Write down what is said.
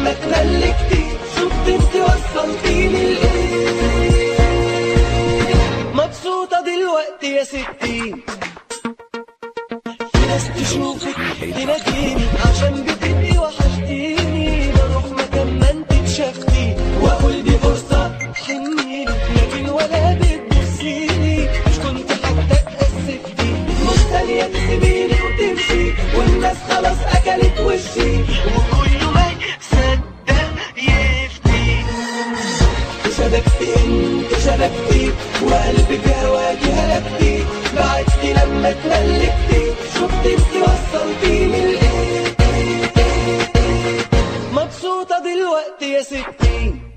لما اتملكتي شفت انت وصلتيني لايه مبسوطة دلوقتي يا ستي في ناس تشوفك تناديني عشان بتبقي وحشتيني بروح مكان ما انت اتشافتي واقول دي فرصة حنيني لكن ولا بتبصيني مش كنت حتى اتأسفتي مستنية تسيبيني وتمشي والناس خلاص اكلت وشي وكله ما يصدق يفتي شبكتي انت شبكتي وقلبي في هواكي هلكتي بعدتي لما اتملكتي شفت انت وصلتيني لايه مبسوطة دلوقتي يا ستي